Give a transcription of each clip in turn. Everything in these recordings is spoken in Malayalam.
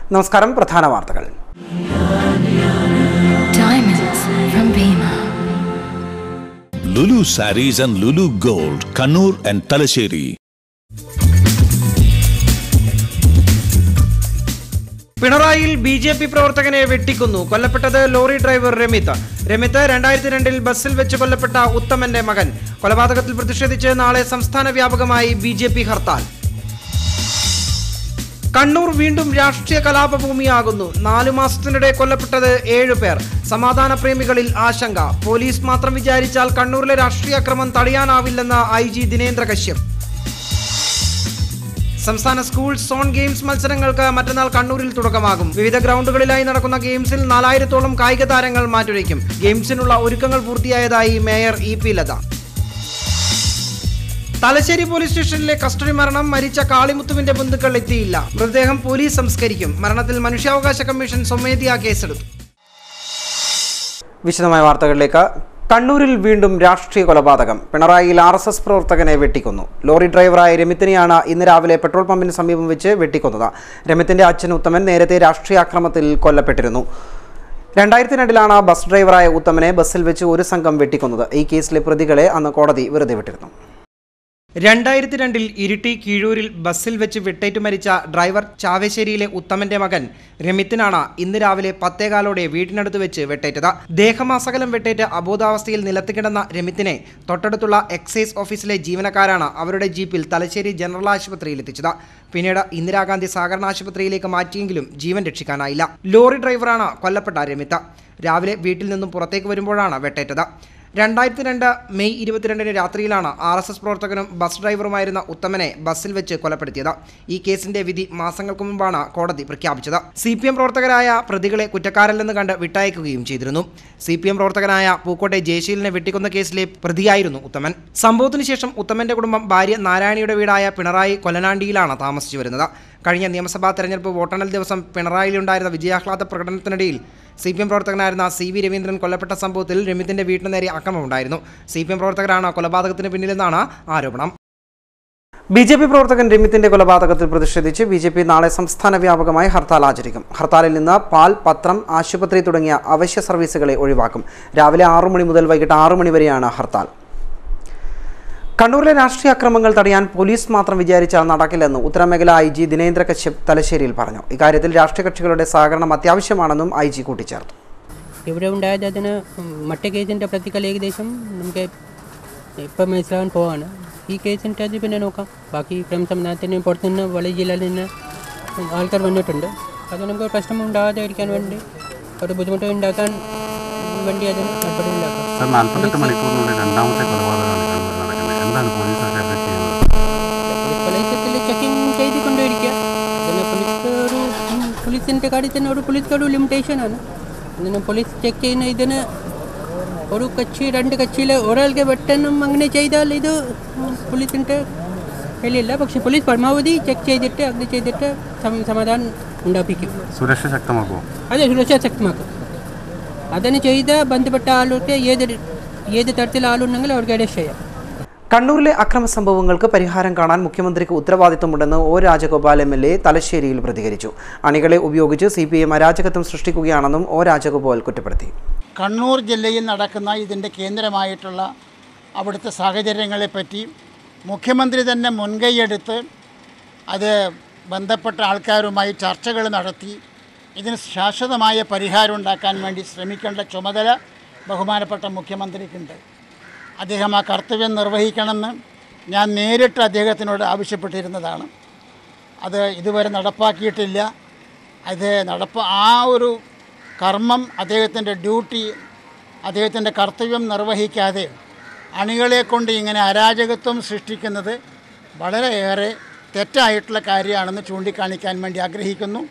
നമസ്കാരം പ്രധാന വാർത്തകൾ Diamonds from Bima. Lulu Saris and Lulu Gold, Kannur and Talasheri. പിണറായിയിൽ ബി ജെ പി പ്രവർത്തകനെ വെട്ടിക്കുന്നു കൊല്ലപ്പെട്ടത് ലോറി ഡ്രൈവർ രമിത് രമിത് രണ്ടായിരത്തി രണ്ടിൽ ബസ്സിൽ വെച്ച് കൊല്ലപ്പെട്ട ഉത്തമന്റെ മകൻ കൊലപാതകത്തിൽ പ്രതിഷേധിച്ച് നാളെ സംസ്ഥാന വ്യാപകമായി B J P hartal Kannur വീണ്ടും രാഷ്ട്രീയ കലാപഭൂമിയാകുന്നു നാലു മാസത്തിനിടെ കൊല്ലപ്പെട്ടത് ഏഴു പേർ സമാധാന പ്രേമികളിൽ ആശങ്ക പോലീസ് മാത്രം വിചാരിച്ചാൽ കണ്ണൂരിലെ രാഷ്ട്രീയ അക്രമം തടയാനാവില്ലെന്ന് ഐ ജി ദിനേന്ദ്ര കശ്യപ് സംസ്ഥാന സ്കൂൾ സോൺ ഗെയിംസ് മത്സരങ്ങൾക്ക് മറ്റന്നാൾ കണ്ണൂരിൽ തുടക്കമാകും വിവിധ ഗ്രൗണ്ടുകളിലായി നടക്കുന്ന ഗെയിംസിൽ നാലായിരത്തോളം കായിക താരങ്ങൾ മാറ്റുരയ്ക്കും ഗെയിംസിനുള്ള ഒരുക്കങ്ങൾ പൂർത്തിയായതായി mayor E P Latha Thalassery police സ്റ്റേഷനിലെ കസ്റ്റഡി മരണം മരിച്ച കാളിമുത്തുവിന്റെ ബന്ധുക്കൾ എത്തിയില്ല മൃതദേഹം പോലീസ് സംസ്കരിക്കും മരണത്തിൽ മനുഷ്യാവകാശ കമ്മീഷൻ സ്വമേധയാ കേസെടുത്തു വിശദമായ വാർത്തകളിലേക്ക് കണ്ണൂരിൽ വീണ്ടും രാഷ്ട്രീയ കൊലപാതകം പിണറായിയിൽ ആർ എസ് എസ് പ്രവർത്തകനെ വെട്ടിക്കൊന്നു ലോറി ഡ്രൈവറായ രമിത്തിനെയാണ് ഇന്ന് രാവിലെ പെട്രോൾ പമ്പിന് സമീപം വെച്ച് വെട്ടിക്കൊന്നത് രമിത്തിന്റെ അച്ഛൻ ഉത്തമൻ നേരത്തെ രാഷ്ട്രീയ അക്രമത്തിൽ കൊല്ലപ്പെട്ടിരുന്നു രണ്ടായിരത്തി രണ്ടിലാണ് ബസ് ഡ്രൈവറായ ഉത്തമനെ ബസ്സിൽ വെച്ച് ഒരു സംഘം വെട്ടിക്കൊന്നത് ഈ കേസിലെ പ്രതികളെ അന്ന് കോടതി വെറുതെ വിട്ടിരുന്നു രണ്ടായിരത്തി രണ്ടിൽ ഇരിട്ടി കീഴൂരിൽ ബസ്സിൽ വെച്ച് വെട്ടേറ്റ് മരിച്ച ഡ്രൈവർ ചാവേശ്ശേരിയിലെ ഉത്തമന്റെ മകൻ രമിത്തിനാണ് ഇന്ന് രാവിലെ പത്തേകാലോടെ വീട്ടിനടുത്ത് വെച്ച് വെട്ടേറ്റത് ദേഹമാസകലം വെട്ടേറ്റ് അബോധാവസ്ഥയിൽ നിലത്ത് കിടന്ന രമിത്തിനെ തൊട്ടടുത്തുള്ള എക്സൈസ് ഓഫീസിലെ ജീവനക്കാരാണ് അവരുടെ ജീപ്പിൽ തലശ്ശേരി ജനറൽ ആശുപത്രിയിൽ എത്തിച്ചത് പിന്നീട് ഇന്ദിരാഗാന്ധി സഹകരണ ആശുപത്രിയിലേക്ക് മാറ്റിയെങ്കിലും ജീവൻ രക്ഷിക്കാനായില്ല ലോറി ഡ്രൈവറാണ് കൊല്ലപ്പെട്ട രമിത്ത് രാവിലെ വീട്ടിൽ നിന്നും പുറത്തേക്ക് വരുമ്പോഴാണ് വെട്ടേറ്റത് രണ്ടായിരത്തി രണ്ട് മെയ് ഇരുപത്തിരണ്ടിന് രാത്രിയിലാണ് ആർ എസ് എസ് പ്രവർത്തകനും ബസ് ഡ്രൈവറുമായിരുന്ന ഉത്തമനെ ബസ്സിൽ വെച്ച് കൊലപ്പെടുത്തിയത് ഈ കേസിന്റെ വിധി മാസങ്ങൾക്ക് മുമ്പാണ് കോടതി പ്രഖ്യാപിച്ചത് സി പി എം പ്രവർത്തകരായ പ്രതികളെ കുറ്റക്കാരല്ലെന്ന് കണ്ട് വിട്ടയക്കുകയും ചെയ്തിരുന്നു സി പി എം പ്രവർത്തകനായ പൂക്കോട്ടെ ജയശീലിനെ വെട്ടിക്കൊന്ന കേസിലെ പ്രതിയായിരുന്നു ഉത്തമൻ സംഭവത്തിനു ശേഷം ഉത്തമന്റെ കുടുംബം ഭാര്യ നാരായണിയുടെ വീടായ പിണറായി കൊല്ലനാണ്ടിയിലാണ് താമസിച്ചു വരുന്നത് കഴിഞ്ഞ നിയമസഭാ തെരഞ്ഞെടുപ്പ് വോട്ടെണ്ണൽ ദിവസം പിണറായിയിലുണ്ടായിരുന്ന വിജയാഹ്ലാദ പ്രകടനത്തിനിടയിൽ സി പി എം പ്രവർത്തകനായിരുന്ന സി വി രവീന്ദ്രൻ കൊല്ലപ്പെട്ട സംഭവത്തിൽ രമിത്തിന്റെ വീട്ടിന് നേരെ ആക്രമണമുണ്ടായിരുന്നു സി പി എം പ്രവർത്തകരാണ് കൊലപാതകത്തിന് പിന്നിലെന്നാണ് ആരോപണം ബി ജെ പി പ്രവർത്തകൻ രമിത്തിന്റെ കൊലപാതകത്തിൽ പ്രതിഷേധിച്ച് ബി ജെ പി നാളെ സംസ്ഥാന വ്യാപകമായി ഹർത്താൽ ആചരിക്കും ഹർത്താലിൽ നിന്ന് പാൽ പത്രം ആശുപത്രി തുടങ്ങിയ അവശ്യ സർവീസുകളെ ഒഴിവാക്കും രാവിലെ ആറു മണി മുതൽ വൈകിട്ട് ആറു മണി വരെയാണ് ഹർത്താൽ കണ്ണൂരിലെ രാഷ്ട്രീയ അക്രമങ്ങൾ തടയാൻ പോലീസ് മാത്രം വിചാരിച്ചാൽ നടക്കില്ലെന്ന് ഉത്തരമേഖല ഐ ജി ദിനേന്ദ്ര കശ്യപ് തലശ്ശേരിയിൽ പറഞ്ഞു ഇക്കാര്യത്തിൽ രാഷ്ട്രീയ കക്ഷികളുടെ സഹകരണം അത്യാവശ്യമാണെന്നും ഐ ജി കൂട്ടിച്ചേർത്തു ഇവിടെ ഉണ്ടായത് അതിന് മറ്റേ കേസിൻ്റെ പ്രതികൾ ഏകദേശം നമുക്ക് ഇപ്പം മനസ്സിലാവാൻ പോവാണ് ഈ കേസിൻ്റെ അത് പിന്നെ നോക്കാം ബാക്കി ഫ്രം സംസ്ഥാനത്തിന് പുറത്തുനിന്ന് വലിയ ജില്ലയിൽ നിന്ന് ആൾക്കാർ വന്നിട്ടുണ്ട് അത് നമുക്ക് പ്രശ്നം ഉണ്ടാകാതെ ഇരിക്കാൻ വേണ്ടി ഒരു ബുദ്ധിമുട്ട് ഉണ്ടാക്കാൻ വേണ്ടി അതിന് നടപടി ഉണ്ടാക്കാം സർ നാൽപ്പത്തെട്ട് മണിക്കൂറിനുള്ളിൽ രണ്ടാമത്തെ കൊലപാതകമാണ് കണ്ണൂരിൽ നടക്കുന്നത് എന്താണ് പോലീസ് സർക്കാർ ചെയ്യുന്നത് പോലീസ് പ്രദേശത്തിൽ ചെക്കിംഗ് ചെയ്തുകൊണ്ടിരിക്കുക അതിന് പോലീസ് ഒരു പോലീസിൻ്റെ കാര്യത്തിന് ഒരു പോലീസ് ഒരു ലിമിറ്റേഷനാണ് അതിന് പോലീസ് ചെക്ക് ചെയ്യുന്ന ഇതിന് ഒരു കക്ഷി രണ്ട് കക്ഷിയിൽ ഒരാൾക്ക് വെട്ടണം അങ്ങനെ ചെയ്താൽ ഇത് പോലീസിൻ്റെ കയ്യിലില്ല പക്ഷെ പോലീസ് പരമാവധി ചെക്ക് ചെയ്തിട്ട് അത് ചെയ്തിട്ട് സം- സമാധാനം ഉണ്ടാപ്പിക്കും സുരക്ഷ ശക്തമാക്കുമോ അതെ സുരക്ഷ ശക്തമാക്കും അതിന് ചെയ്ത ബന്ധപ്പെട്ട ആൾക്ക് ഏത് ഏത് തരത്തിൽ ആളുണ്ടെങ്കിൽ അവർക്ക് അറസ്റ്റ് ചെയ്യാം കണ്ണൂരിലെ അക്രമ സംഭവങ്ങൾക്ക് പരിഹാരം കാണാൻ മുഖ്യമന്ത്രിക്ക് ഉത്തരവാദിത്തമുണ്ടെന്ന് O Rajagopal M L A തലശ്ശേരിയിൽ പ്രതികരിച്ചു അണികളെ ഉപയോഗിച്ച് സി പി എം അരാജകത്വം സൃഷ്ടിക്കുകയാണെന്നും ഒ രാജഗോപാൽ കുറ്റപ്പെടുത്തി കണ്ണൂർ ജില്ലയിൽ നടക്കുന്ന ഇതിൻ്റെ കേന്ദ്രമായിട്ടുള്ള അവിടുത്തെ സാഹചര്യങ്ങളെപ്പറ്റി മുഖ്യമന്ത്രി തന്നെ മുൻകൈയെടുത്ത് അത് ബന്ധപ്പെട്ട ആൾക്കാരുമായി ചർച്ചകൾ നടത്തി ഇതിന് ശാശ്വതമായ പരിഹാരം ഉണ്ടാക്കാൻ വേണ്ടി ശ്രമിക്കേണ്ട ചുമതല ബഹുമാനപ്പെട്ട മുഖ്യമന്ത്രിക്കുണ്ട് അദ്ദേഹം ആ കർത്തവ്യം നിർവഹിക്കണമെന്ന് ഞാൻ നേരിട്ട് അദ്ദേഹത്തിനോട് ആവശ്യപ്പെട്ടിരുന്നതാണ് അത് ഇതുവരെ നടപ്പാക്കിയിട്ടില്ല അത് നടപ്പ ആ ഒരു കർമ്മം അദ്ദേഹത്തിൻ്റെ ഡ്യൂട്ടി അദ്ദേഹത്തിൻ്റെ കർത്തവ്യം നിർവഹിക്കാതെ അണികളെ കൊണ്ട് ഇങ്ങനെ അരാജകത്വം സൃഷ്ടിക്കുന്നത് വളരെയേറെ തെറ്റായിട്ടുള്ള കാര്യമാണെന്ന് ചൂണ്ടിക്കാണിക്കാൻ വേണ്ടി ആഗ്രഹിക്കുന്നു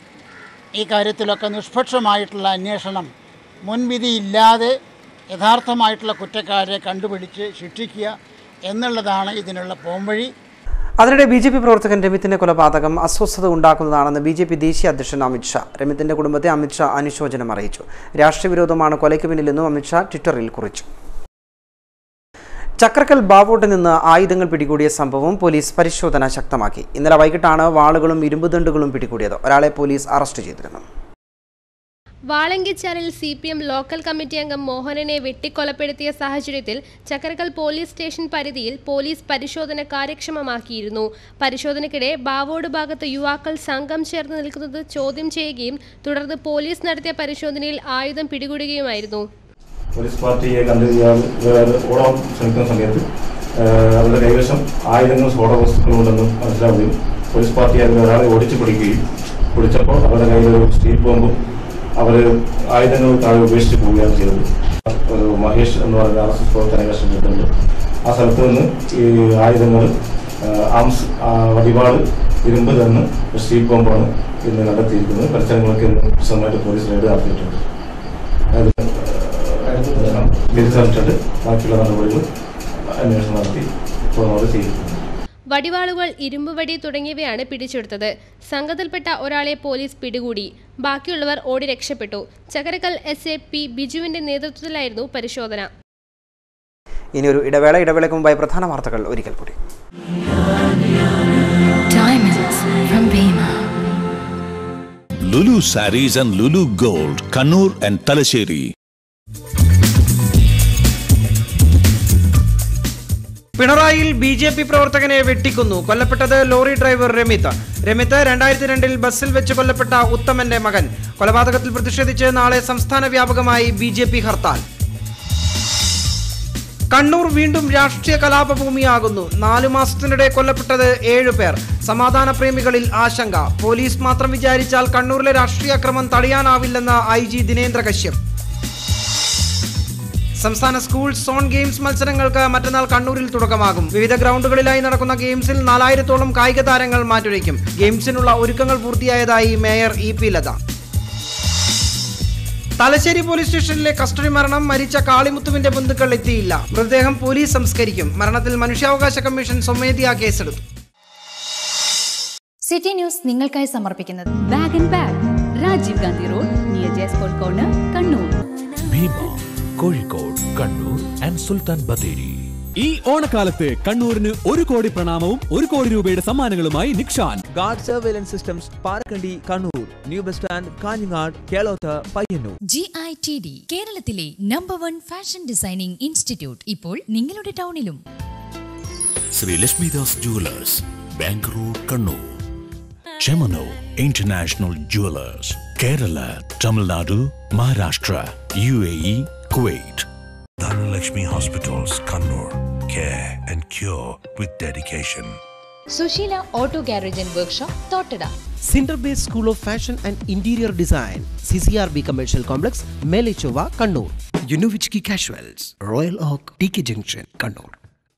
ഈ കാര്യത്തിലൊക്കെ നിഷ്പക്ഷമായിട്ടുള്ള അന്വേഷണം മുൻവിധിയില്ലാതെ യഥാർത്ഥമായിട്ടുള്ള കുറ്റക്കാരെ കണ്ടുപിടിച്ച് ശിക്ഷിക്കുക എന്നുള്ളതാണ് ഇതിനുള്ള പോംവഴി അതിനിടെ ബി ജെ പി പ്രവർത്തകൻ രമിത്തിന്റെ കൊലപാതകം അസ്വസ്ഥത ഉണ്ടാക്കുന്നതാണെന്ന് ബി ജെ പി ദേശീയ അധ്യക്ഷൻ അമിത്ഷാ രമിത്തിന്റെ കുടുംബത്തെ അമിത്ഷാ അനുശോചനം അറിയിച്ചു രാഷ്ട്രീയ വിരോധമാണ് കൊലയ്ക്ക് പിന്നിലെന്നും അമിത്ഷാ ട്വിറ്ററിൽ കുറിച്ചു ചക്രക്കൽ ബാവോട്ടിൽ നിന്ന് ആയുധങ്ങൾ പിടികൂടിയ സംഭവം പോലീസ് പരിശോധന ശക്തമാക്കി ഇന്നലെ വൈകിട്ടാണ് വാളുകളും ഇരുമ്പുദണ്ടുകളും പിടികൂടിയത് ഒരാളെ പോലീസ് അറസ്റ്റ് ചെയ്തിരുന്നു വാളങ്കിച്ചാലിൽ C P M local committee അംഗം മോഹനനെ വെട്ടിക്കൊലപ്പെടുത്തിയ സാഹചര്യത്തിൽ ചക്കരക്കൽ പോലീസ് സ്റ്റേഷൻ പരിധിയിൽ പോലീസ് പരിശോധന കാര്യക്ഷമമാക്കിയിരുന്നു പരിശോധനയ്ക്കിടെ ബാവോട് ഭാഗത്ത് യുവാക്കൾ സംഘം ചേർന്ന് നിൽക്കുന്നത് ചോദ്യം ചെയ്യുകയും തുടർന്ന് പോലീസ് നടത്തിയ പരിശോധനയിൽ ആയുധം പിടികൂടുകയുമായിരുന്നു പോലീസ് പാർട്ടിയെ കണ്ട് ഇയാൾ ഇവർ ഓടാൻ ശ്രമിക്കുന്ന സമയത്ത് ഏഹ്, അവരുടെ കൈവശം ആയുധങ്ങളും സ്ഫോടക വസ്തുക്കളുണ്ടെന്ന് മനസ്സിലാവുകയും പോലീസ് പാർട്ടി അതിൽ ഒരാളെ ഓടിച്ചു പിടിക്കുകയും പിടിച്ചപ്പോൾ അവരുടെ കയ്യിൽ ഒരു സ്റ്റീൽ ബോംബും അവർ ആയുധങ്ങൾ താഴെ ഉപേക്ഷിച്ച് പോവുകയാണ് ചെയ്തത് ഒരു മഹേഷ് എന്ന് പറയുന്ന ആർ എസ് എസ് പ്രവർത്തന കൈവശം കിട്ടുന്നുണ്ട് ആ സ്ഥലത്ത് നിന്ന് ഈ ആയുധങ്ങൾ ആംസ് വടിവാട് ഇരുമ്പ് തന്നെ ഒരു സ്റ്റീൽ ബോംബാണ് ഇന്ന് കണ്ടെത്തിയിരിക്കുന്നത് പരിസരങ്ങളൊക്കെ ഇന്ന് വിശദമായിട്ട് പോലീസ് റെയ്ഡ് നടത്തിയിട്ടുണ്ട് അത് തിരിച്ചറിഞ്ഞിട്ടുണ്ട് ബാക്കിയുള്ള നടപടികൾ അന്വേഷണം നടത്തി തുടർന്നോട് ചെയ്തിട്ടുണ്ട് വടിവാളുകൾ ഇരുമ്പുവടി തുടങ്ങിയവയാണ് പിടിച്ചെടുത്തത് സംഘത്തിൽപ്പെട്ട ഒരാളെ പോലീസ് പിടികൂടി ബാക്കിയുള്ളവർ ഓടി രക്ഷപ്പെട്ടു ചക്കരക്കൽ എസ് എ പി ബിജുവിന്റെ നേതൃത്വത്തിലായിരുന്നു പരിശോധന ഇനിയൊരു ഇടവേള ഇടവേളയ്ക്ക് മുമ്പായി പ്രധാന വാർത്തകൾ ഒരിക്കൽ കൂടി Diamonds from Bima. Lulu Saris and Lulu Gold, Kannur and Talasheri. പിണറായിയിൽ ബി ജെ പി പ്രവർത്തകനെ വെട്ടിക്കുന്നു കൊല്ലപ്പെട്ടത് ലോറി ഡ്രൈവർ രമിത് രമിത് രണ്ടായിരത്തി രണ്ടിൽ ബസ്സിൽ വെച്ച് കൊല്ലപ്പെട്ട ഉത്തമന്റെ മകൻ കൊലപാതകത്തിൽ പ്രതിഷേധിച്ച് നാളെ സംസ്ഥാന വ്യാപകമായി B J P hartal Kannur വീണ്ടും രാഷ്ട്രീയ കലാപഭൂമിയാകുന്നു നാലു മാസത്തിനിടെ കൊല്ലപ്പെട്ടത് ഏഴു പേർ സമാധാന പ്രേമികളിൽ ആശങ്ക പോലീസ് മാത്രം വിചാരിച്ചാൽ കണ്ണൂരിലെ രാഷ്ട്രീയ അക്രമം തടയാനാവില്ലെന്ന് ഐ ജി ദിനേന്ദ്ര കശ്യപ് സംസ്ഥാന സ്കൂൾ സോൺ ഗെയിംസ് മത്സരങ്ങൾക്ക് മറ്റന്നാൾ കണ്ണൂരിൽ തുടക്കമാകും വിവിധ ഗ്രൗണ്ടുകളിലായി നടക്കുന്ന ഗെയിംസിൽ നാലായിരത്തോളം കായിക താരങ്ങൾ മാറ്റുരയ്ക്കും ഗെയിംസിനുള്ള ഒരുക്കങ്ങൾ പൂർത്തിയായതായി mayor E P Latha Thalassery police സ്റ്റേഷനിലെ കസ്റ്റഡി മരണം മരിച്ച കാളിമുത്തുവിന്റെ ബന്ധുക്കൾ എത്തിയില്ല മൃതദേഹം പോലീസ് സംസ്കരിക്കും മരണത്തിൽ മനുഷ്യാവകാശ കമ്മീഷൻ സ്വമേധയാ കേസെടുത്തു സിറ്റി ന്യൂസ് നിങ്ങൾക്കായി സമർപ്പിക്കുന്നത് bag and bag Rajiv Gandhi road near ജയസ്പോൾ കോർണർ കണ്ണൂർ ഭീമ കോഴിക്കോട് കണ്ണൂർ ആൻഡ് സുൽത്താൻ ബത്തേരി ഈ ഓണക്കാലത്ത് കണ്ണൂരിന് ഒരു കോടി പ്രണാമവും ഒരു കോടി രൂപയുടെ സമ്മാനങ്ങളുമായി Nikshan guard surveillance systems Parakkandi Kannur new bus stand Kanhangad Keloth Payyanur G I T D കേരളത്തിലെ number one fashion designing institute ഇപ്പോൾ നിങ്ങളുടെ ടൗണിലും Shri Lakshmidas jewellers bank road Kannur Chemmanur international jewellers Kerala Tamil Nadu Maharashtra U A E Kuwait Dhanlakshmi Hospitals, Kannur. Care and cure with dedication. Susheela auto garage and workshop Thottada Center based School of Fashion and Interior Design, CCRB Commercial Complex, Melichova, Kannur. University Casuals, Royal Oak, TK Junction, Kannur.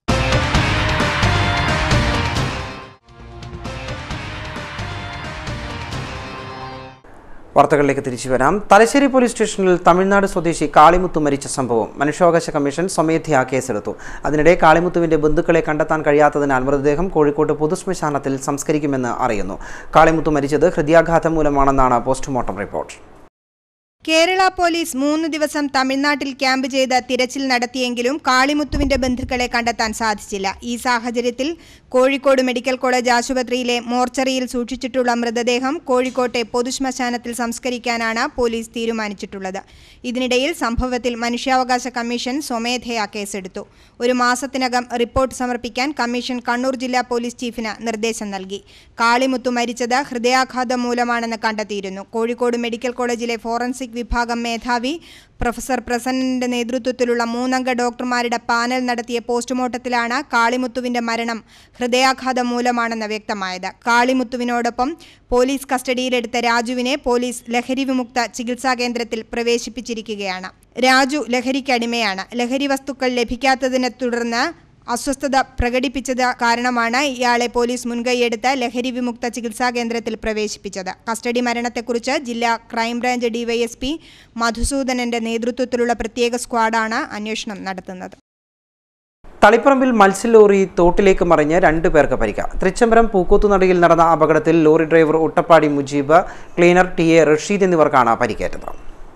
വാർത്തകളിലേക്ക് തിരിച്ചു വരാം തലശ്ശേരി പോലീസ് സ്റ്റേഷനിൽ തമിഴ്നാട് സ്വദേശി കാളിമുത്തു മരിച്ച സംഭവം മനുഷ്യാവകാശ കമ്മീഷൻ സ്വമേധയാ കേസെടുത്തു അതിനിടെ കാളിമുത്തുവിന്റെ ബന്ധുക്കളെ കണ്ടെത്താൻ കഴിയാത്തതിനാൽ മൃതദേഹം കോഴിക്കോട് പൊതുശ്മശാനത്തിൽ സംസ്കരിക്കുമെന്ന് അറിയുന്നു കാളിമുത്തു മരിച്ചത് ഹൃദയാഘാതം മൂലമാണെന്നാണ് പോസ്റ്റ്മോർട്ടം റിപ്പോർട്ട് കേരള പോലീസ് മൂന്ന് ദിവസം തമിഴ്നാട്ടിൽ ക്യാമ്പ് ചെയ്ത് തിരച്ചിൽ നടത്തിയെങ്കിലും കാളിമുത്തുവിന്റെ ബന്ധുക്കളെ കണ്ടെത്താൻ സാധിച്ചില്ല ഈ സാഹചര്യത്തിൽ കോഴിക്കോട് മെഡിക്കൽ കോളേജ് ആശുപത്രിയിലെ മോർച്ചറിയിൽ സൂക്ഷിച്ചിട്ടുള്ള മൃതദേഹം കോഴിക്കോട്ടെ പൊതുശ്മശാനത്തിൽ സംസ്കരിക്കാനാണ് പോലീസ് തീരുമാനിച്ചിട്ടുള്ളത് ഇതിനിടയിൽ സംഭവത്തിൽ മനുഷ്യാവകാശ കമ്മീഷൻ സ്വമേധയാ കേസെടുത്തു ഒരു മാസത്തിനകം റിപ്പോർട്ട് സമർപ്പിക്കാൻ കമ്മീഷൻ കണ്ണൂർ ജില്ലാ പോലീസ് ചീഫിന് നിർദ്ദേശം നൽകി കാളിമുത്തു മരിച്ചത് ഹൃദയാഘാതം മൂലമാണെന്ന് കണ്ടെത്തിയിരുന്നു കോഴിക്കോട് മെഡിക്കൽ കോളേജിലെ ഫോറൻസിക് വിഭാഗം മേധാവി പ്രൊഫസർ പ്രസന്നന്റെ നേതൃത്വത്തിലുള്ള മൂന്നംഗ ഡോക്ടർമാരുടെ പാനൽ നടത്തിയ പോസ്റ്റ്മോർട്ടത്തിലാണ് കാളിമുത്തുവിന്റെ മരണം ഹൃദയാഘാതം മൂലമാണെന്ന് വ്യക്തമായത് കാളിമുത്തുവിനോടൊപ്പം പോലീസ് കസ്റ്റഡിയിലെടുത്ത രാജുവിനെ പോലീസ് ലഹരി വിമുക്ത ചികിത്സാ കേന്ദ്രത്തിൽ പ്രവേശിപ്പിച്ചിരിക്കുകയാണ് രാജു ലഹരിക്കടിമയാണ് ലഹരി വസ്തുക്കൾ ലഭിക്കാത്തതിനെ തുടർന്ന് അസ്വസ്ഥത പ്രകടിപ്പിച്ചത് കാരണമാണ് ഇയാളെ പോലീസ് മുൻകൈയെടുത്ത് ലഹരി വിമുക്ത ചികിത്സാ കേന്ദ്രത്തിൽ പ്രവേശിപ്പിച്ചത് കസ്റ്റഡി മരണത്തെക്കുറിച്ച് ജില്ലാ ക്രൈംബ്രാഞ്ച് ഡിവൈഎസ്പി മധുസൂദനന്റെ നേതൃത്വത്തിലുള്ള പ്രത്യേക സ്ക്വാഡാണ് അന്വേഷണം നടത്തുന്നത് തളിപ്പറമ്പിൽ മത്സ്യലോറി തോട്ടിലേക്ക് മറിഞ്ഞ് രണ്ടു പേർക്ക് പരിക്ക തൃച്ചംബരം പൂക്കോത്തുനടയിൽ നടന്ന അപകടത്തിൽ lorry driver Uttappadi Mujeeb cleaner T A Rasheed എന്നിവർക്കാണ് പരിക്കേറ്റത്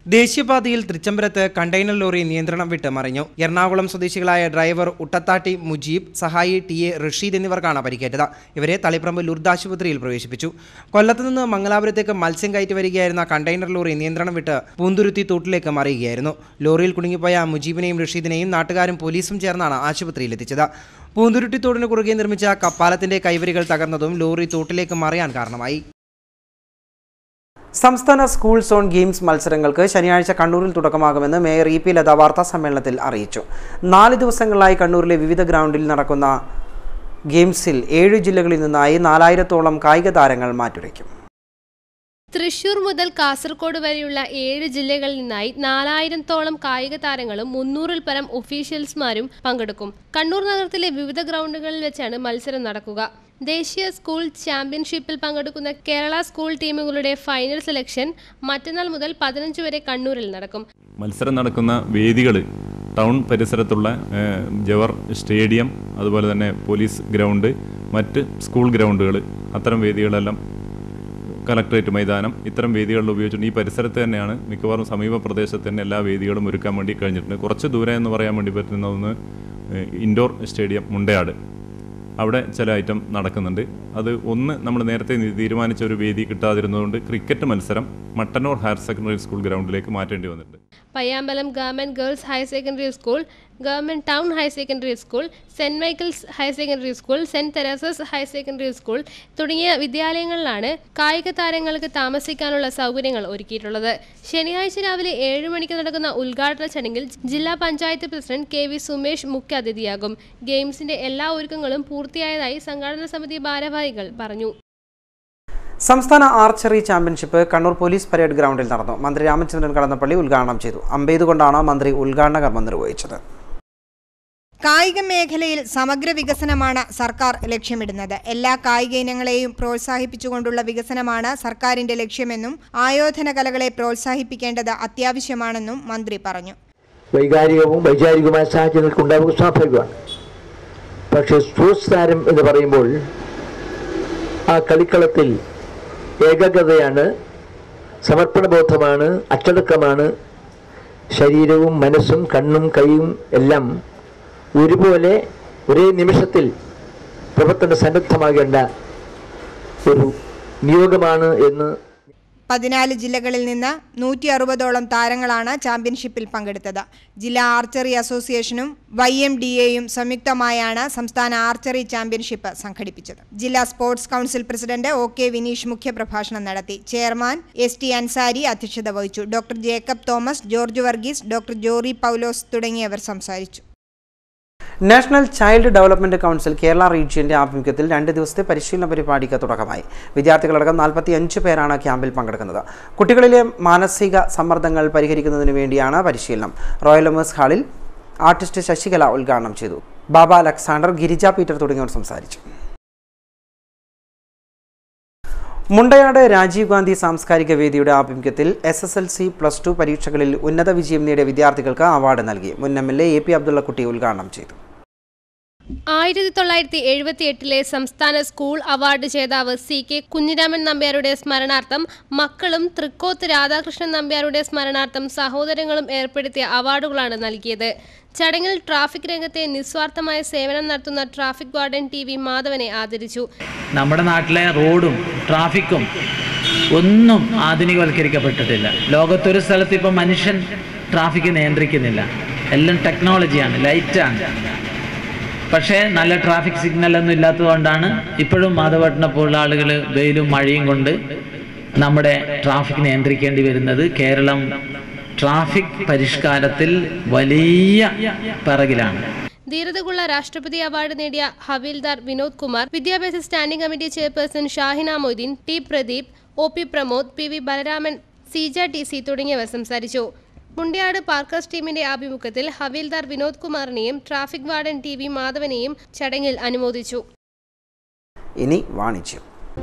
ദേശീയപാതയിൽ തൃച്ചംബരത്ത് കണ്ടെയ്നർ ലോറി നിയന്ത്രണം വിട്ട് മറിഞ്ഞു എറണാകുളം സ്വദേശികളായ ഡ്രൈവർ ഉട്ടത്താട്ടി മുജീബ് സഹായി ടി എ റഷീദ് എന്നിവർക്കാണ് പരിക്കേറ്റത് ഇവരെ തളിപ്പറമ്പ് ലുർദ് ആശുപത്രിയിൽ പ്രവേശിപ്പിച്ചു കൊല്ലത്ത് നിന്ന് മംഗലാപുരത്തേക്ക് മത്സ്യം കയറ്റി വരികയായിരുന്ന കണ്ടെയ്നർ ലോറി നിയന്ത്രണം വിട്ട് പൂന്തുരുത്തി തോട്ടിലേക്ക് മറിയുകയായിരുന്നു ലോറിയിൽ കുടുങ്ങിപ്പോയ മുജീബിനെയും റഷീദിനെയും നാട്ടുകാരും പോലീസും ചേർന്നാണ് ആശുപത്രിയിലെത്തിച്ചത് പൂന്തുരുട്ടി തോടിന് കുറുകെ നിർമ്മിച്ച കപ്പാലത്തിന്റെ കൈവരികൾ തകർന്നതും ലോറി തോട്ടിലേക്ക് മറിയാൻ കാരണമായി സംസ്ഥാന സ്കൂൾ സോൺ ഗെയിംസ് മത്സരങ്ങൾക്ക് ശനിയാഴ്ച കണ്ണൂരിൽ തുടക്കമാകുമെന്ന് മേയർ ഇ പി ലത വാർത്താ സമ്മേളനത്തിൽ അറിയിച്ചു നാല് ദിവസങ്ങളിലായി കണ്ണൂരിലെ വിവിധ ഗ്രൗണ്ടിൽ നടക്കുന്ന ഗെയിംസിൽ ഏഴ് ജില്ലകളിൽ നിന്നായി നാലായിരത്തോളം കായിക താരങ്ങൾ മാറ്റുരയ്ക്കും തൃശൂർ മുതൽ കാസർഗോഡ് വരെയുള്ള ഏഴ് ജില്ലകളിൽ നിന്നായി നാലായിരത്തോളം കായിക താരങ്ങളും മുന്നൂറിൽ പരം ഒഫീഷ്യൽസ്മാരും പങ്കെടുക്കും കണ്ണൂർ നഗരത്തിലെ വിവിധ ഗ്രൗണ്ടുകളിൽ വെച്ചാണ് മത്സരം നടക്കുക ദേശീയ സ്കൂൾ ചാമ്പ്യൻഷിപ്പിൽ പങ്കെടുക്കുന്ന കേരള സ്കൂൾ ടീമുകളുടെ ഫൈനൽ സെലക്ഷൻ മറ്റന്നാൾ മുതൽ പതിനഞ്ച് വരെ കണ്ണൂരിൽ നടക്കും മത്സരം നടക്കുന്ന വേദികൾ ടൗൺ പരിസരത്തുള്ള ഏഹ്, ജവഹർ സ്റ്റേഡിയം അതുപോലെ തന്നെ പോലീസ് ഗ്രൗണ്ട് മറ്റ് സ്കൂൾ ഗ്രൗണ്ടുകൾ അത്തരം വേദികളെല്ലാം കലക്ട്രേറ്റ് മൈതാനം ഇത്തരം വേദികളിൽ ഉപയോഗിച്ചിട്ടുണ്ട് ഈ പരിസരത്ത് തന്നെയാണ് മിക്കവാറും സമീപ പ്രദേശത്ത് തന്നെ എല്ലാ വേദികളും ഒരുക്കാൻ വേണ്ടി കഴിഞ്ഞിട്ടുണ്ട് കുറച്ച് ദൂരെ എന്ന് പറയാൻ വേണ്ടി പറ്റുന്ന ഒന്ന് ഏഹ്, ഇൻഡോർ സ്റ്റേഡിയം മുണ്ടയാട് അവിടെ ചില ഐറ്റം നടക്കുന്നുണ്ട് അത് ഒന്ന് നമ്മൾ നേരത്തെ നി- തീരുമാനിച്ച ഒരു വേദി കിട്ടാതിരുന്നതുകൊണ്ട് ക്രിക്കറ്റ് മത്സരം മട്ടന്നൂർ ഹയർ സെക്കൻഡറി സ്കൂൾ ഗ്രൗണ്ടിലേക്ക് മാറ്റേണ്ടി വന്നിട്ടുണ്ട് Payyambalam government girls higher secondary school government town higher secondary school saint Michael's higher secondary school saint Teresa's higher secondary school തുടങ്ങിയ വിദ്യാലയങ്ങളിലാണ് കായിക താരങ്ങൾക്ക് താമസിക്കാനുള്ള സൗകര്യങ്ങൾ ഒരുക്കിയിട്ടുള്ളത് ശനിയാഴ്ച രാവിലെ ഏഴ് മണിക്ക് നടക്കുന്ന ഉദ്ഘാടന ചടങ്ങിൽ ജില്ലാ panchayat president K V Sumesh മുഖ്യാതിഥിയാകും ഗെയിംസിന്റെ എല്ലാ ഒരുക്കങ്ങളും പൂർത്തിയായതായി സംഘാടന സമിതി ഭാരവാഹികൾ പറഞ്ഞു സംസ്ഥാന archery championship Kannur police parade ഗ്രൗണ്ടിൽ നടന്നു മന്ത്രി രാമചന്ദ്രൻ കടന്നപ്പള്ളി ഉദ്ഘാടനം ചെയ്തു അമ്പെയ്തുകൊണ്ടാണ് മന്ത്രി ഉദ്ഘാടന കർമ്മം നിർവഹിച്ചത് കായിക മേഖലയിൽ സമഗ്ര വികസനമാണ് സർക്കാർ ലക്ഷ്യമിടുന്നത് എല്ലാ കായിക ഇനങ്ങളെയും പ്രോത്സാഹിപ്പിച്ചുകൊണ്ടുള്ള വികസനമാണ് സർക്കാരിന്റെ ലക്ഷ്യമെന്നും ആയോധന കലകളെ പ്രോത്സാഹിപ്പിക്കേണ്ടത് അത്യാവശ്യമാണെന്നും മന്ത്രി പറഞ്ഞു വൈകാരികവും വൈചാരികവുമായ സാഹചര്യങ്ങൾക്ക് ഉണ്ടാവുക സ്വാഭാവികമാണ് പക്ഷേ സ്പോർട്സ് താരം എന്ന് പറയുമ്പോൾ ആ കളിക്കളത്തിൽ ഏകാഗ്രതയാണ് സമർപ്പണബോധമാണ് അച്ചടക്കമാണ് ശരീരവും മനസ്സും കണ്ണും കൈയും എല്ലാം ഒരുപോലെ ഒരേ നിമിഷത്തിൽ പ്രവർത്തന സന്നദ്ധമാകേണ്ട ഒരു നിയോഗമാണ് എന്ന് പതിനാല് ജില്ലകളിൽ നിന്ന് നൂറ്റി അറുപതോളം താരങ്ങളാണ് ചാമ്പ്യൻഷിപ്പിൽ പങ്കെടുത്തത് ജില്ലാ ആർച്ചറി അസോസിയേഷനും വൈ എം ഡി എയും സംയുക്തമായാണ് സംസ്ഥാന ആർച്ചറി ചാമ്പ്യൻഷിപ്പ് സംഘടിപ്പിച്ചത് ജില്ലാ sports council president O K Vineesh മുഖ്യപ്രഭാഷണം നടത്തി ചെയർമാൻ എസ് ടി അൻസാരി അധ്യക്ഷത വഹിച്ചു ഡോക്ടർ ജേക്കബ് തോമസ് ജോർജ് വർഗീസ് ഡോക്ടർ ജോറി പൗലോസ് തുടങ്ങിയവർ സംസാരിച്ചു national child development council Kerala റീജിയന്റെ ആഭിമുഖ്യത്തിൽ രണ്ട് ദിവസത്തെ പരിശീലന പരിപാടിക്ക് തുടക്കമായി വിദ്യാർത്ഥികളടക്കം നാൽപ്പത്തി അഞ്ച് പേരാണ് ക്യാമ്പിൽ പങ്കെടുക്കുന്നത് കുട്ടികളിലെ മാനസിക സമ്മർദ്ദങ്ങൾ പരിഹരിക്കുന്നതിന് വേണ്ടിയാണ് പരിശീലനം റോയൽ ഒമേഴ്സ് ഹാളിൽ ആർട്ടിസ്റ്റ് ശശികല ഉദ്ഘാടനം ചെയ്തു ബാബ അലക്സാണ്ടർ ഗിരിജ പീറ്റർ തുടങ്ങിയവർ സംസാരിച്ചു മുണ്ടയാട് രാജീവ് ഗാന്ധി സാംസ്കാരിക വേദിയുടെ ആഭിമുഖ്യത്തിൽ S S L C plus two പരീക്ഷകളിൽ ഉന്നത വിജയം നേടിയ വിദ്യാർത്ഥികൾക്ക് അവാർഡ് നൽകി മുൻ M L A A P Abdullakutty ഉദ്ഘാടനം ചെയ്തു ആയിരത്തി തൊള്ളായിരത്തി എഴുപത്തി എട്ടിലെ സംസ്ഥാന സ്കൂൾ അവാർഡ് ജേതാവ് സി കെ കുഞ്ഞിരാമൻ നമ്പ്യാരുടെ സ്മരണാർത്ഥം മക്കളും തൃക്കോത്ത് രാധാകൃഷ്ണൻ നമ്പ്യാരുടെ സ്മരണാർത്ഥം സഹോദരങ്ങളും ഏർപ്പെടുത്തിയ അവാർഡുകളാണ് നൽകിയത് ചടങ്ങിൽ ട്രാഫിക് രംഗത്തെ നിസ്വാർത്ഥമായ സേവനം നടത്തുന്ന ട്രാഫിക് വാർഡൻ ടി വി മാധവനെ ആദരിച്ചു നമ്മുടെ നാട്ടിലെ റോഡും ട്രാഫിക്കും ഒന്നും ആധുനികവൽക്കരിക്കപ്പെട്ടിട്ടില്ല ലോകത്തൊരു സ്ഥലത്ത് ഇപ്പം മനുഷ്യൻ ട്രാഫിക് നിയന്ത്രിക്കുന്നില്ല എല്ലാം ടെക്നോളജിയാണ് ലൈറ്റാണ് പക്ഷേ നല്ല ട്രാഫിക് സിഗ്നലൊന്നും ഇല്ലാത്തതുകൊണ്ടാണ് ഇപ്പോഴും മാധവട്ടിനെ പോലുള്ള ആളുകൾ വെയിലും മഴയും കൊണ്ട് നമ്മുടെ ട്രാഫിക് നിയന്ത്രിക്കേണ്ടി വരുന്നത് കേരളം ട്രാഫിക് പരിഷ്കാരത്തിൽ വലിയ പിറകിലാണ് ധീരതകുള്ള രാഷ്ട്രപതി അവാർഡ് നേടിയ ഹവീൽദാർ വിനോദ് കുമാർ വിദ്യാഭ്യാസ standing committee chairperson Shahina Moideen T Pradeep O P Pramod P V Balaraman Seeja T C തുടങ്ങിയവർ സംസാരിച്ചു മുണ്ടിയാട് പാർക്കേഴ്സ് ടീമിന്റെ ആഭിമുഖ്യത്തിൽ ഹവീൽദാർ വിനോദ് കുമാറിനെയും ട്രാഫിക് വാർഡൻ ടി വി മാധവനെയും ചടങ്ങിൽ അനുമോദിച്ചു ഇനി വാണിജ്യം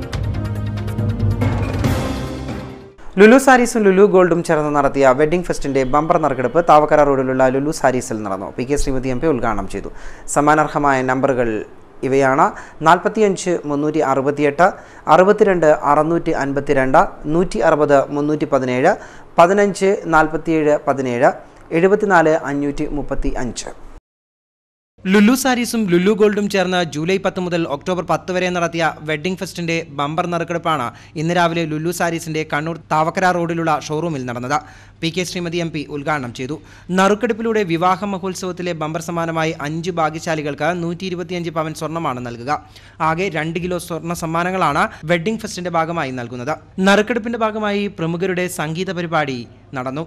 ലുലു സാരീസും ലുലു ഗോൾഡും ചേർന്ന് നടത്തിയ വെഡ്ഡിംഗ് ഫെസ്റ്റിന്റെ ബമ്പർ നറുക്കെടുപ്പ് താവക്കര റോഡിലുള്ള ലുലു സാരീസിൽ നടന്നു P K Sreemathi M P ഉദ്ഘാടനം ചെയ്തു സമ്മാനാർഹമായ നമ്പറുകൾ ഇവയാണ് നാൽപ്പത്തിയഞ്ച് മുന്നൂറ്റി അറുപത്തിയെട്ട് അറുപത്തിരണ്ട് അറുന്നൂറ്റി അൻപത്തിരണ്ട് നൂറ്റി അറുപത് മുന്നൂറ്റി പതിനേഴ് പതിനഞ്ച് നാൽപ്പത്തിയേഴ് പതിനേഴ് എഴുപത്തിനാല് അഞ്ഞൂറ്റി മുപ്പത്തി അഞ്ച് ലുലു സാരീസും ലുലു ഗോൾഡും ചേർന്ന് ജൂലൈ പത്ത് മുതൽ ഒക്ടോബർ പത്ത് വരെ നടത്തിയ വെഡ്ഡിംഗ് ഫെസ്റ്റിന്റെ ബമ്പർ നറുക്കെടുപ്പാണ് ഇന്ന് രാവിലെ ലുലു സാരീസിന്റെ കണ്ണൂർ താവക്കര റോഡിലുള്ള ഷോറൂമിൽ നടന്നത് P K Sreemathi M P ഉദ്ഘാടനം ചെയ്തു നറുക്കെടുപ്പിലൂടെ വിവാഹ മഹോത്സവത്തിലെ ബമ്പർ സമ്മാനമായി അഞ്ച് ഭാഗ്യശാലികൾക്ക് നൂറ്റി ഇരുപത്തിയഞ്ച് പവൻ സ്വർണ്ണമാണ് നൽകുക ആകെ രണ്ട് കിലോ സ്വർണ്ണ സമ്മാനങ്ങളാണ് വെഡ്ഡിംഗ് ഫെസ്റ്റിന്റെ ഭാഗമായി നൽകുന്നത് നറുക്കെടുപ്പിന്റെ ഭാഗമായി പ്രമുഖരുടെ സംഗീത പരിപാടി നടന്നു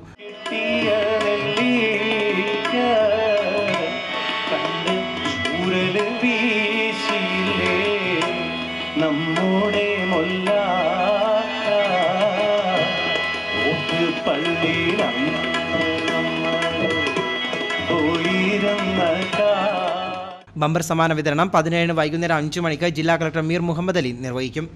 നമ്മുടെ മൊല്ല പള്ളിയിലാണ് പോയിരുന്ന കാ ബമ്പർ സമ്മാന വിതരണം പതിനേഴിന് വൈകുന്നേരം അഞ്ചു മണിക്ക് ജില്ലാ കളക്ടർ മീർ മുഹമ്മദ് അലി നിർവഹിക്കും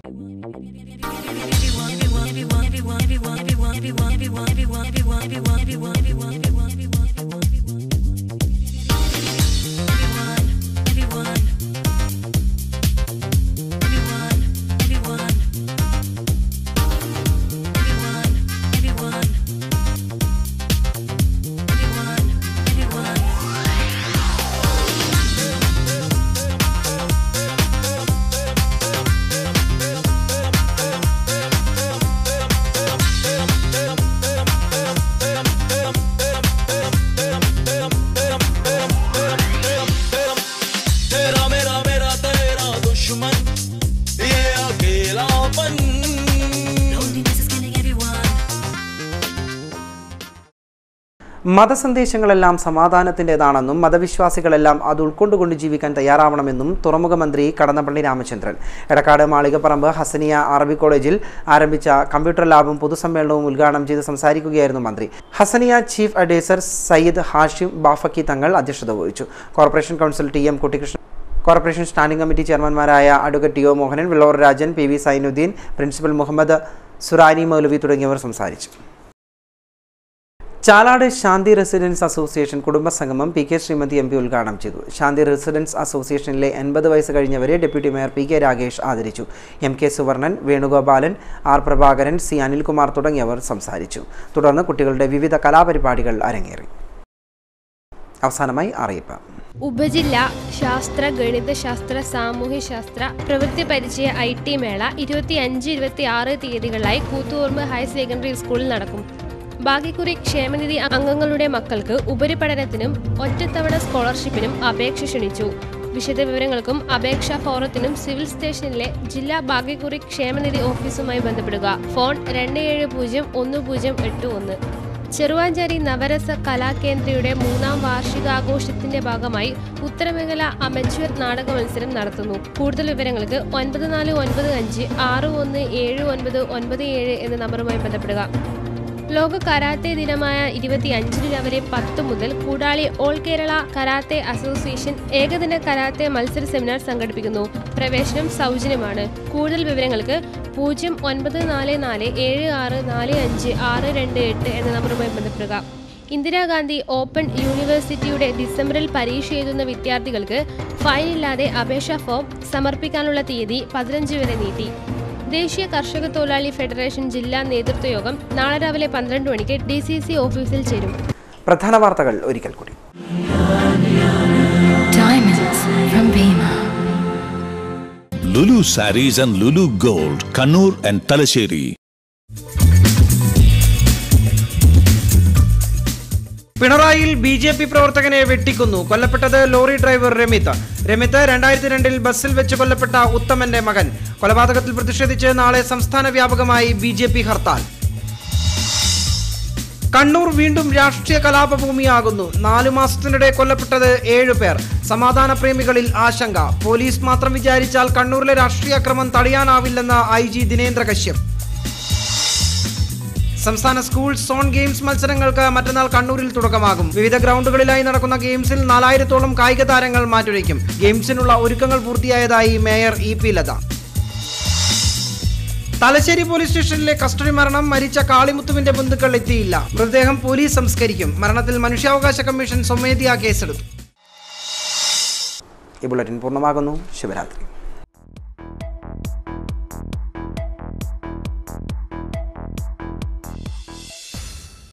तेरा मेरा मेरा तेरा दुश्मन ये अकेलापन മതസന്ദേശങ്ങളെല്ലാം സമാധാനത്തിൻ്റെതാണെന്നും മതവിശ്വാസികളെല്ലാം അത് ഉൾക്കൊണ്ടുകൊണ്ട് ജീവിക്കാൻ തയ്യാറാവണമെന്നും തുറമുഖ മന്ത്രി കടന്നപ്പള്ളി രാമചന്ദ്രൻ എടക്കാട് മാളികപ്പറമ്പ് ഹസനിയ അറബി കോളേജിൽ ആരംഭിച്ച കമ്പ്യൂട്ടർ ലാബും പൊതുസമ്മേളനവും ഉദ്ഘാടനം ചെയ്ത് സംസാരിക്കുകയായിരുന്നു മന്ത്രി ഹസനിയ ചീഫ് അഡ്വൈസർ സയ്യിദ് ഹാഷിം ബാഫക്കി തങ്ങൾ അധ്യക്ഷത വഹിച്ചു corporation council T M Kuttikrishnan corporation standing committee ചെയർമാൻമാരായ advocate T O Mohanan Vilavoor Rajan P V Sainuddin principal Muhammad Surani Maulavi തുടങ്ങിയവർ സംസാരിച്ചു ചാലാട് ശാന്തി റെസിഡൻസ് അസോസിയേഷൻ കുടുംബസംഗമം P K Sreemathi M P ഉദ്ഘാടനം ചെയ്തു ശാന്തി റെസിഡൻസ് അസോസിയേഷനിലെ എൺപത് വയസ്സ് കഴിഞ്ഞവരെ deputy mayor P K Ragesh ആദരിച്ചു M K Suvarnan Venugopalan R Prabhakaran C Anilkumar തുടങ്ങിയവർ സംസാരിച്ചു തുടർന്ന് കുട്ടികളുടെ വിവിധ കലാപരിപാടികൾ അരങ്ങേറി അവസാനമായി അറിയിപ്പ് ഉപജില്ല ശാസ്ത്ര ഗണിതശാസ്ത്ര സാമൂഹ്യശാസ്ത്ര പ്രവൃത്തി പരിചയ ഐ ടി മേള ഇരുപത്തി അഞ്ച് ഇരുപത്തി ആറ് തീയതികളിലായി കൂത്തുപറമ്പ് ഹയർ സെക്കൻഡറി സ്കൂളിൽ നടക്കും ഭാഗ്യക്കുറി ക്ഷേമനിധി അംഗങ്ങളുടെ മക്കൾക്ക് ഉപരിപഠനത്തിനും ഒറ്റത്തവണ സ്കോളർഷിപ്പിനും അപേക്ഷ ക്ഷണിച്ചു വിശദവിവരങ്ങൾക്കും അപേക്ഷാ ഫോറത്തിനും സിവിൽ സ്റ്റേഷനിലെ ജില്ലാ ഭാഗ്യക്കുറി ക്ഷേമനിധി ഓഫീസുമായി ബന്ധപ്പെടുക ഫോൺ രണ്ട് ഏഴ് പൂജ്യം ഒന്ന് പൂജ്യം എട്ട് ഒന്ന് ചെറുവാഞ്ചേരി നവരസ കലാകേന്ദ്രയുടെ മൂന്നാം വാർഷികാഘോഷത്തിന്റെ ഭാഗമായി ഉത്തരമേഖല അമച്വർ നാടക മത്സരം നടത്തുന്നു കൂടുതൽ വിവരങ്ങൾക്ക് ഒൻപത് നാല് ഒൻപത് അഞ്ച് ആറ് ഒന്ന് ഏഴ് ഒൻപത് ഒൻപത് ഏഴ് എന്ന നമ്പറുമായി ബന്ധപ്പെടുക ലോക കരാത്തെ ദിനമായ ഇരുപത്തി അഞ്ചിന് രാവിലെ പത്ത് മുതൽ Koodali all Kerala karate association ഏകദിന കരാത്തെ മത്സര സെമിനാർ സംഘടിപ്പിക്കുന്നു പ്രവേശനം സൗജന്യമാണ് കൂടുതൽ വിവരങ്ങൾക്ക് പൂജ്യം ഒൻപത് നാല് നാല് ഏഴ് ആറ് നാല് അഞ്ച് ആറ് രണ്ട് എട്ട് എന്ന നമ്പറുമായി ബന്ധപ്പെടുക ഇന്ദിരാഗാന്ധി ഓപ്പൺ യൂണിവേഴ്സിറ്റിയുടെ ഡിസംബറിൽ പരീക്ഷ എഴുതുന്ന വിദ്യാർത്ഥികൾക്ക് ഫൈനില്ലാതെ അപേക്ഷാ ഫോം സമർപ്പിക്കാനുള്ള തീയതി പതിനഞ്ച് വരെ നീട്ടി ദേശീയ കർഷക തൊഴിലാളി ഫെഡറേഷൻ ജില്ലാ നേതൃത്വ യോഗം നാളെ രാവിലെ പന്ത്രണ്ട് മണിക്ക് ഡി സി സി ഓഫീസിൽ ചേരും പ്രധാന വാർത്തകൾ ഒരിക്കൽ കൂടി Diamonds from Bima. Lulu Saris and Lulu Gold, Kannur and Talasheri. പിണറായിയിൽ ബി ജെ പി പ്രവർത്തകനെ വെട്ടിക്കൊന്നു കൊല്ലപ്പെട്ടത് ലോറി ഡ്രൈവർ രമിത് രമിത് രണ്ടായിരത്തി രണ്ടിൽ ബസ്സിൽ വെച്ച് കൊല്ലപ്പെട്ട ഉത്തമന്റെ മകൻ കൊലപാതകത്തിൽ പ്രതിഷേധിച്ച് നാളെ സംസ്ഥാന വ്യാപകമായി B J P hartal Kannur വീണ്ടും രാഷ്ട്രീയ കലാപഭൂമിയാകുന്നു നാലു മാസത്തിനിടെ കൊല്ലപ്പെട്ടത് ഏഴു പേർ സമാധാന പ്രേമികളിൽ ആശങ്ക പോലീസ് മാത്രം വിചാരിച്ചാൽ കണ്ണൂരിലെ രാഷ്ട്രീയ അക്രമം തടയാനാവില്ലെന്ന് ഐ ജി ദിനേന്ദ്ര കശ്യപ് സംസ്ഥാന സ്കൂൾ സോൺ ഗെയിംസ് മത്സരങ്ങൾക്ക് മറ്റന്നാൾ കണ്ണൂരിൽ തുടക്കമാകും വിവിധ ഗ്രൗണ്ടുകളിലായി നടക്കുന്ന ഗെയിംസിൽ നാലായിരത്തോളം കായിക താരങ്ങൾ മാറ്റുരയ്ക്കും ഗെയിംസിനുള്ള ഒരുക്കങ്ങൾ പൂർത്തിയായതായി mayor E P Latha Thalassery police സ്റ്റേഷനിലെ കസ്റ്റഡി മരണം മരിച്ച കാളിമുത്തുവിന്റെ ബന്ധുക്കൾ എത്തിയില്ല മൃതദേഹം പോലീസ് സംസ്കരിക്കും മരണത്തിൽ മനുഷ്യാവകാശ കമ്മീഷൻ സ്വമേധിയാ കേസെടുത്തു ഈ ബുള്ളറ്റിൻ പൂർണ്ണമാകുന്നു ശിവരാത്രി